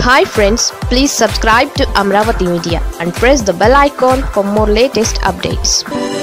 hi friends please subscribe to Amaravati media and press the bell icon for more latest updates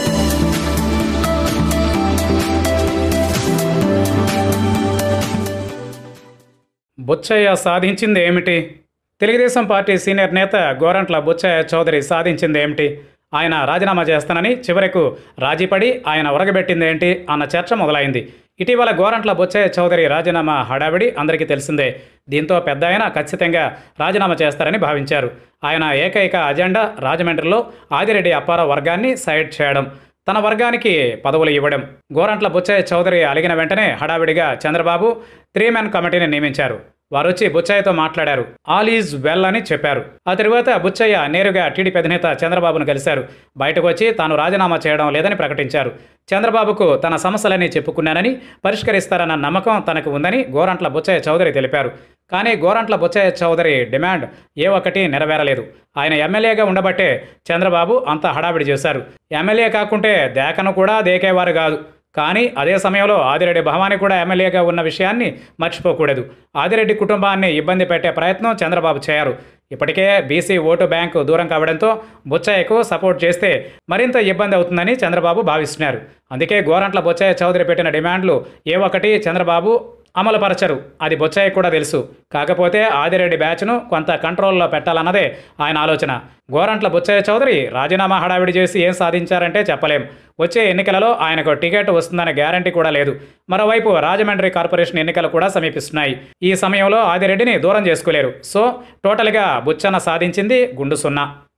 Buchaiah సాధించింది ఏమిటి Telugu Desam party senior నేత గోరంట్ల బుచ్చయ్య చౌదరి సాధించింది ఏమిటి ఆయన రాజీనామా చేస్తానని చివరకు రాజీపడి ఆయన ఉరగబెట్టింది ఏంటి అన్న చర్చ మొదలైంది ఇటీవల గోరంట్ల బుచ్చయ్య చౌదరి రాజీనామా హడావిడి అందరికీ తెలిసిందే దీంతో పెద్ద ఆయన ఖచ్చితంగా రాజీనామా చేస్తారని భావించారు ఆయన ఏకైక అజెండా రాజమండ్రిలో ఆదిరెడ్డి అప్పారావు వర్గాన్ని సైడ్ చేయడం తన వర్గానికి పదవులు ఇవ్వడం గోరంట్ల బుచ్చయ్య చౌదరి అలిగిన వెంటనే హడావిడిగా చంద్రబాబు త్రీ మెన్ కమిటీని నియమించారు వారు వచ్చి బుచ్చయ్యతో మాట్లాడారు ఆల్ ఈజ్ వెల్ అని చెప్పారు ఆ తరువాత బుచ్చయ్య నేరుగా టీడీపీ అధినేత చంద్రబాబును కలిశారు బయటకు వచ్చి తాను రాజీనామా చేయడం లేదని ప్రకటించారు చంద్రబాబుకు తన సమస్యలని చెప్పుకున్నానని పరిష్కరిస్తారన్న నమ్మకం తనకు ఉందని గోరంట్ల బుచ్చయ్య చౌదరి తెలిపారు కానీ గోరంట్ల బుచ్చయ్య చౌదరి డిమాండ్ ఏ ఒక్కటి నెరవేరలేదు ఆయన ఎమ్మెల్యేగా ఉండబట్టే చంద్రబాబు అంత హడావిడి చేశారు ఎమ్మెల్యే కాకుంటే దేకను కూడా దేకేవారు కాదు కానీ అదే సమయంలో ఆదిరెడ్డి భవానీ కూడా ఎమ్మెల్యేగా ఉన్న విషయాన్ని మర్చిపోకూడదు ఆదిరెడ్డి కుటుంబాన్ని ఇబ్బంది పెట్టే ప్రయత్నం చంద్రబాబు చేయరు ఇప్పటికే బీసీ ఓటు బ్యాంకు దూరం కావడంతో బుచ్చయ్యకు సపోర్ట్ చేస్తే మరింత ఇబ్బంది అవుతుందని చంద్రబాబు భావిస్తున్నారు అందుకే గోరంట్ల బుచ్చయ్య చౌదరి పెట్టిన డిమాండ్లు ఏ ఒక్కటి చంద్రబాబు అమలుపరచరు అది బొచ్చాయి కూడా తెలుసు కాకపోతే ఆదిరెడ్డి బ్యాచ్ను కొంత కంట్రోల్లో పెట్టాలన్నదే ఆయన ఆలోచన గోరంట్ల బుచ్చయ్య చౌదరి రాజీనామా హడావిడి చేసి ఏం సాధించారంటే చెప్పలేం వచ్చే ఎన్నికలలో ఆయనకు టికెట్ వస్తుందనే గ్యారంటీ కూడా లేదు మరోవైపు రాజమండ్రి కార్పొరేషన్ ఎన్నికలు కూడా సమీపిస్తున్నాయి ఈ సమయంలో ఆదిరెడ్డిని దూరం చేసుకోలేరు సో టోటల్గా బుచ్చన్న సాధించింది గుండు సున్నా